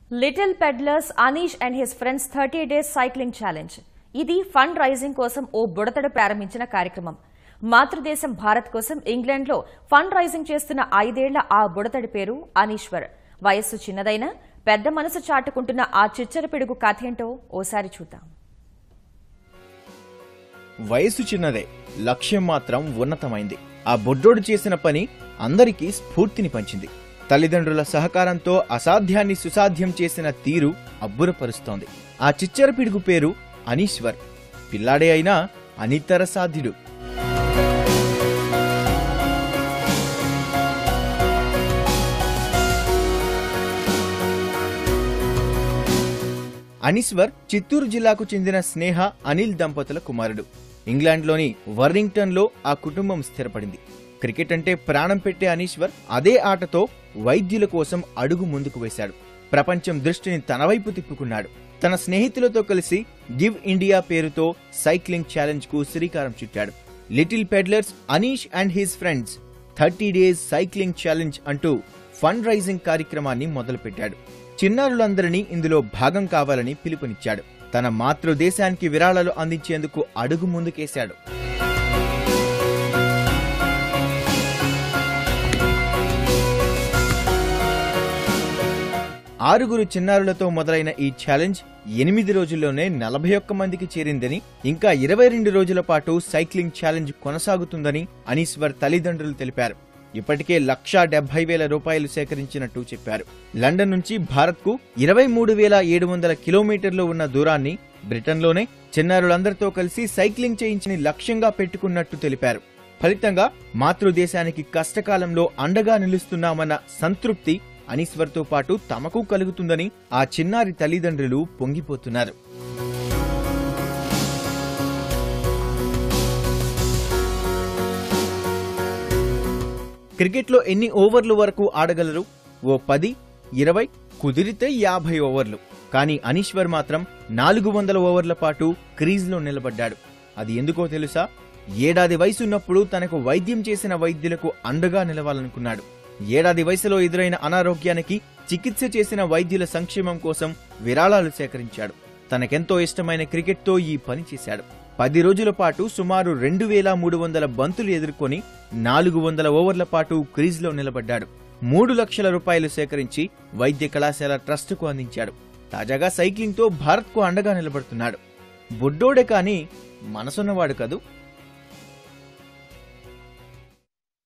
little pedallers Anish and his friends thirty days cycling challenge ఇది fund raising కోసం ఓ బుడతడు ప్రారంభించిన కార్యక్రమం మాతృదేశం భారత్ కోసం ఇంగ్లాండ్లో ఫండ్ రైజింగ్ చేస్తున్న ఐదేళ్ల ఆ బుడతడి పేరు అనీశ్వర్ వయస్సు చిన్నదైనా పెద్ద మనసు చాటుకుంటున్న ఆ చిచ్చర పిడుగు కథేంటో ఓసారి చూద్దాం వయసు చిన్నదే లక్ష్యం మాత్రం ఉన్నతమైంది ఆ బొడ్డోడు చేసిన పని అందరికీ స్ఫూర్తిని పంచింది తల్లిదండ్రుల సహకారంతో అసాధ్యాన్ని సుసాధ్యం చేసిన తీరు అబ్బురపరుస్తోంది ఆ చిచ్చర పిడుగు పేరు అనీశ్వర్ పిల్లాడే అయినా అనితర సాధ్యుడు అనీశ్వర్ చిత్తూరు జిల్లాకు చెందిన స్నేహ అనిల్ దంపతుల కుమారుడు ఇంగ్లాండ్లోని వర్రింగ్టన్లో ఆ కుటుంబం స్థిరపడింది క్రికెట్ అంటే ప్రాణం పెట్టే అనీశ్వర్ అదే ఆటతో వైద్యుల కోసం అడుగు ముందుకు వేశాడు ప్రపంచం దృష్టిని తన వైపు తిప్పుకున్నాడు తన స్నేహితులతో కలిసి గివ్ ఇండియా పేరుతో సైక్లింగ్ ఛాలెంజ్ కు శ్రీకారం చుట్టాడు little pedallers Anish and his friends thirty days cycling challenge అంటూ ఫండ్ రైజింగ్ కార్యక్రమాన్ని మొదలుపెట్టాడు చిన్నారులందరినీ ఇందులో భాగం కావాలని పిలుపునిచ్చాడు తన మాతృదేశానికి విరాళాలు అందించేందుకు అడుగు ముందుకేశాడు ఆరుగురు చిన్నారులతో మొదలైన ఈ ఛాలెంజ్ ఎనిమిది రోజుల్లోనే నలభై ఒక్క మందికి చేరిందని ఇంకా ఇరవై రెండు రోజుల పాటు సైక్లింగ్ ఛాలెంజ్ కొనసాగుతుందని అనీశ్వర్ తల్లిదండ్రులు తెలిపారు ఇప్పటికే లక్షా డెబ్బై వేల రూపాయలు సేకరించినట్టు చెప్పారు లండన్ నుంచి భారత్కు ఇరవై మూడు వేల ఏడు వందల కిలోమీటర్లు ఉన్న దూరాన్ని బ్రిటన్లోనే చిన్నారులందరితో కలిసి సైక్లింగ్ చేయించని లక్ష్యంగా పెట్టుకున్నట్టు తెలిపారు ఫలితంగా మాతృదేశానికి కష్టకాలంలో అండగా నిలుస్తున్నామన్న సంతృప్తి అనీశ్వర్తో పాటు తమకు కలుగుతుందని ఆ చిన్నారి తల్లిదండ్రులు పొంగిపోతున్నారు క్రికెట్లో ఎన్ని ఓవర్లు వరకు ఆడగలరు ఓ పది ఇరవై కుదిరితే యాభై ఓవర్లు కానీ అనీశ్వర్ మాత్రం నాలుగు వందల ఓవర్ల పాటు క్రీజ్లో నిలబడ్డాడు అది ఎందుకో తెలుసా ఏడాది వయసున్నప్పుడు తనకు వైద్యం చేసిన వైద్యులకు అండగా నిలవాలనుకున్నాడు ఏడాది వయసులో ఎదురైన అనారోగ్యానికి చికిత్స చేసిన వైద్యుల సంక్షేమం కోసం విరాళాలు సేకరించాడు తనకెంతో ఇష్టమైన క్రికెట్తో ఈ పని చేశాడు పది రోజుల పాటు సుమారు రెండు వేల మూడు వందల బంతులు ఎదుర్కొని నాలుగు వందల ఓవర్ల పాటు క్రీజ్లో నిలబడ్డాడు మూడు లక్షల రూపాయలు సేకరించి వైద్య కళాశాల ట్రస్టుకు అందించాడు తాజాగా సైక్లింగ్తో భారత్కు అండగా నిలబడుతున్నాడు బుడ్డోడే కానీ మనసున్నవాడు కదూ